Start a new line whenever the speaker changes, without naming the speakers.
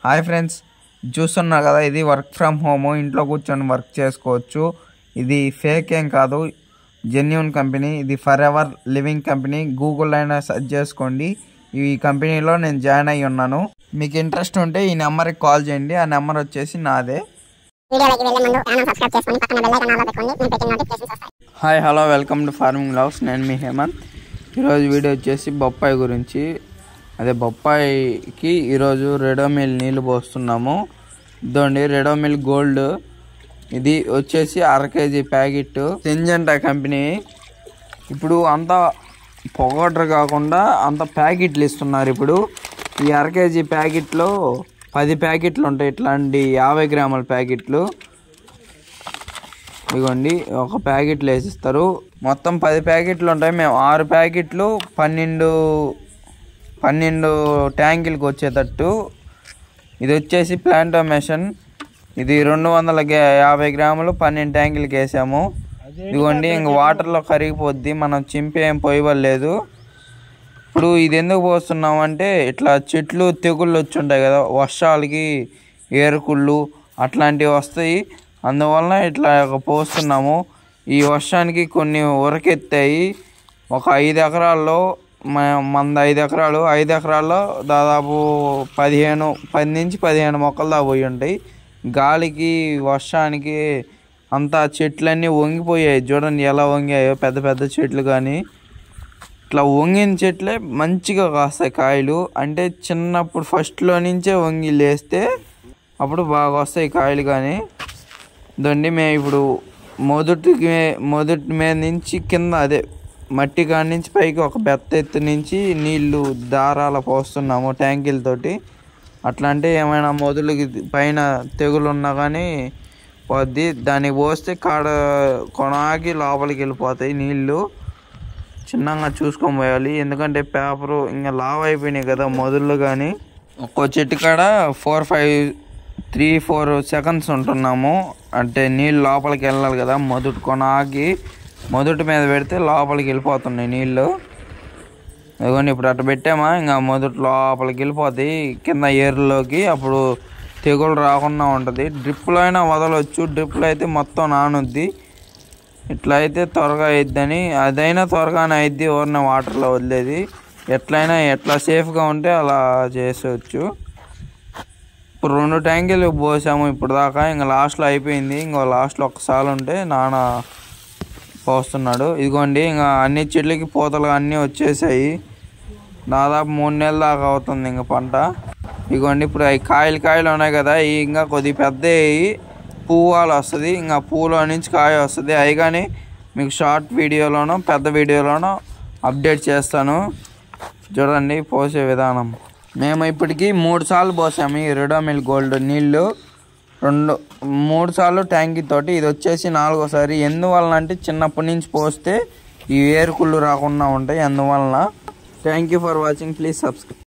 hi friends చూస్తున్నారు కదా ఇది వర్క్ ఫ్రమ్ హోమ్ ఇంట్లో కూర్చొని వర్క్ చేసుకోవచ్చు ఇది ఫేక్ ఏం కాదు జెన్యున్ కంపెనీ ఇది Forever Living company Google అయినా సెర్చ్ చేసుకోండి ఈ కంపెనీలో నేను జాయిన్ అయ్యి ఉన్నాను మీకు ఇంట్రెస్ట్ ఉంటే ఈ నెంబర్కి కాల్ చేయండి ఆ నెంబర్ వచ్చేసి నాదే
వీడియోలోకి వెళ్ళే ముందు ఛానల్ సబ్స్క్రైబ్ చేసుకొని పక్కన బెల్ ఐకాన్ ఆన్లో పెట్టుకోండి నేను పెట్టిన నోటిఫికేషన్స్ వస్తాయి
hi hello welcome to farming loves నేను మీ హేమంత్ ఈరోజు వీడియో వచ్చేసి బొప్పాయి గురించి అదే బొప్పాయికి ఈరోజు రెడోమిల్ నీళ్ళు పోస్తున్నాము ఇదండి రెడోమిల్ గోల్డ్ ఇది వచ్చేసి అర కేజీ ప్యాకెట్ సింజంటా కంపెనీ ఇప్పుడు అంతా పొగటర్ కాకుండా అంత ప్యాకెట్లు ఇస్తున్నారు ఇప్పుడు ఈ అర కేజీ ప్యాకెట్లో పది ప్యాకెట్లు ఉంటాయి ఇట్లాంటి యాభై గ్రాముల ప్యాకెట్లు ఇదిగోండి ఒక ప్యాకెట్లు వేసిస్తారు మొత్తం పది ప్యాకెట్లు ఉంటాయి మేము ఆరు ప్యాకెట్లు పన్నెండు పన్నెండు ట్యాంకులకు వచ్చేటట్టు ఇది వచ్చేసి ప్లాంటోమేషన్ ఇది రెండు వందల గ్యా- యాభై గ్రాములు పన్నెండు ట్యాంకులకి వేసాము ఇదిగోండి ఇంక వాటర్లో కరిగిపోద్ది మనం చింపి ఏం పోయవలేదు ఇప్పుడు ఇది ఎందుకు పోస్తున్నాం అంటే ఇట్లా చెట్లు తెగుళ్ళు వచ్చి ఉంటాయి కదా వర్షాలకి ఏరుకుళ్ళు అట్లాంటివి వస్తాయి అందువలన ఇట్లా పోస్తున్నాము ఈ వర్షానికి కొన్ని ఉరకెత్తాయి ఒక ఐదు ఎకరాల్లో మ- మంది ఐదు ఎకరాలు ఐదు ఎకరాల్లో దాదాపు పదిహేను పది నుంచి పదిహేను మొక్కలు దాకా పోయి ఉంటాయి గాలికి వర్షానికి అంతా చెట్లన్నీ వంగిపోయాయి చూడండి ఎలా వంగాయో పెద్ద పెద్ద చెట్లు కానీ ఇట్లా వంగిన చెట్లే మంచిగా కాస్తాయి కాయలు అంటే చిన్నప్పుడు ఫస్ట్లో నుంచే వంగి లేస్తే అప్పుడు బాగా వస్తాయి కాయలు కానీ దండి మేము ఇప్పుడు మొదటికి మే- మొదటి మీద నుంచి కింద అదే మట్టి కాడి నుంచి పైకి ఒక బెత్త ఎత్తు నుంచి నీళ్లు దారాల పోస్తున్నాము ట్యాంకీలతోటి అట్లా అంటే ఏమైనా మొదలుకి పైన తెగులు ఉన్నా కానీ పోద్ది దానికి పోస్తే కాడ కొనాకి లోపలికి వెళ్ళిపోతాయి నీళ్ళు చిన్నగా చూసుకొని పోయాలి ఎందుకంటే పేపరు ఇంకా లావ్ అయిపోయినాయి కదా మొదళ్ళు కానీ ఒక్కో చెట్టు కాడ four five three four seconds ఉంటున్నాము అంటే నీళ్ళు లోపలికి వెళ్ళాలి కదా మొదటి కొనాకి మొదటి మీద పెడితే లోపలికి వెళ్ళిపోతున్నాయి నీళ్ళు అదిగోండి ఇప్పుడు అట్లా పెట్టామా ఇంకా మొదటి లోపలికి వెళ్ళిపోతాయి కింద ఏరులోకి అప్పుడు తెగులు రాకుండా ఉంటుంది డ్రిప్లో అయినా వదలవచ్చు డ్రిప్లో అయితే మొత్తం నానుద్ది ఇట్లా అయితే త్వరగా అయిద్దని అదైనా త్వరగానే అయిద్ది ఎవరిన వాటర్లో వదిలేది ఎట్లయినా ఎట్లా సేఫ్గా ఉంటే అలా చేసేవచ్చు ఇప్పుడు రెండు ట్యాంకులు పోసాము ఇప్పుడు దాకా ఇంకా లాస్ట్లో అయిపోయింది ఇంకో లాస్ట్లో ఒక్కసారి ఉంటే నాన్న పోస్తున్నాడు ఇదిగోండి ఇంకా అన్ని చెట్లకి పూతలు అన్నీ వచ్చేసాయి దాదాపు మూడు నెలల దాకా అవుతుంది ఇంకా పంట ఇదిగోండి ఇప్పుడు అవి కాయలు కాయలు ఉన్నాయి కదా ఇవి ఇంకా కొద్దిగా పెద్ద అయ్యి పువ్వాలు వస్తుంది ఇంకా పువ్వులో నుంచి కాయ వస్తుంది అవి కానీ మీకు షార్ట్ వీడియోలోనో పెద్ద వీడియోలోనో అప్డేట్ చేస్తాను చూడండి పోసే విధానం మేము ఇప్పటికి మూడు సార్లు పోసాము ఈ రెడోమిల్ గోల్డ్ నీళ్ళు రెండు మూడు సార్లు ట్యాంకీ తోటి ఇది వచ్చేసి నాలుగోసారి ఎందువలన అంటే చిన్నప్పటి నుంచి పోస్తే ఈ ఏరుకుళ్ళు రాకుండా ఉంటాయి అందువలన thank you for watching please subscribe